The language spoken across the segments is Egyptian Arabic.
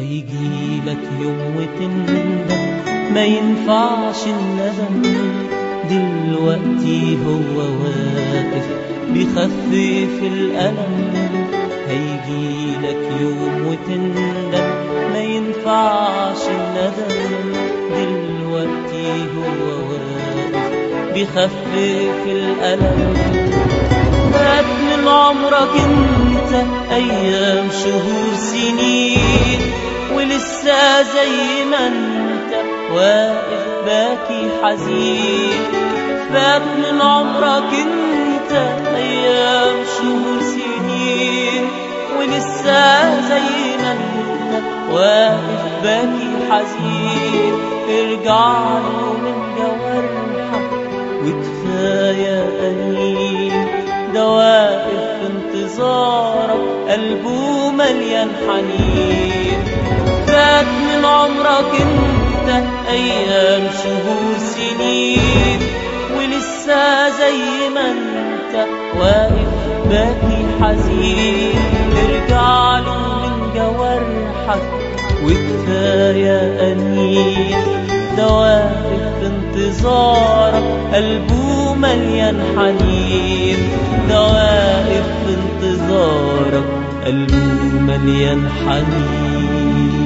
هيجيلك يوم وتندم ما ينفعش الندم دلوقتي هو واقف بيخفف الألم هيجيلك يوم وتندم ما ينفعش الندم دلوقتي هو واقف بيخفف الألم فات من عمرك انت أيام شهور سنين ولسه زي ما انت واقف باكي حزين فات من عمرك انت أيام شهور سنين ولسه زي ما انت واقف باكي حزين ارجع له من جوارحك وكفاية أنين ده واقف في انتظارك قلبه مليان حنين فات من عمرك انت أيام شهور سنين ولسه زي ما انت واقف باكي حزين ارجع له من جوارحك وكفاية أنين ده واقف في انتظارك قلبه مليان حنين ده واقف في انتظارك قلبه مليان حنين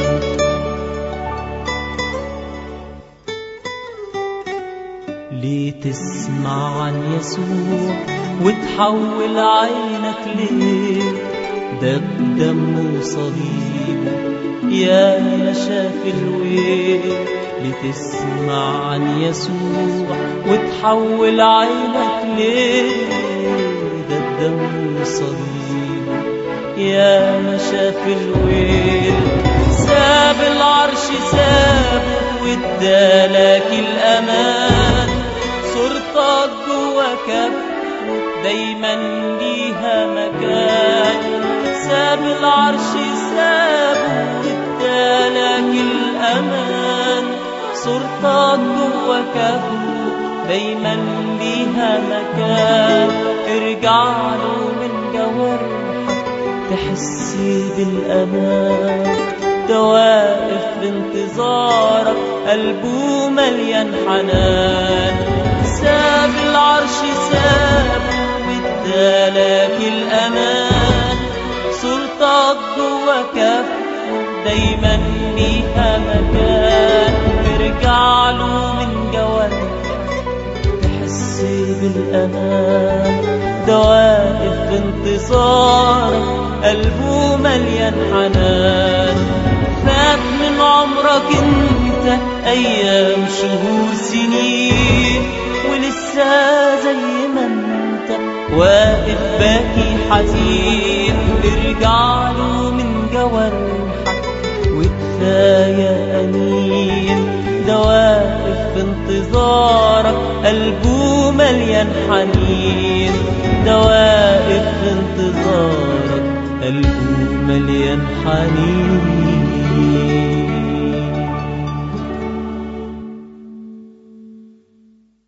ليه تسمع عن يسوع وتحول عينك ليه ده بدمه صليبه يا ما شاف الويل لتسمع عن يسوع وتحول عينك ليه ده الدم صليبه يا ما شاف الويل ساب العرش سابه وادالك الامان صورتك جوا كفه دايما ليها مكان ساب العرش سابه وادالك الامان صورتك جوا كفه دايما ليها مكان ارجع له من جوارحك تحس بالامان ده واقف في انتظارك قلبه مليان حنان ساب العرش سابه وادالك الامان صورتك جوا كفه دايما ليها مكان ارجع له من جوارحك تحس بالامان ده واقف في انتظارك قلبه مليان حنان فات من عمرك انت ايام شهور سنين ولسه زي ما انت واقف باكي حزين ارجع له من جوارحك وكفايه انين ده واقف في انتظارك قلبه مليان حنين ده واقف في انتظارك قلبه مليان حنين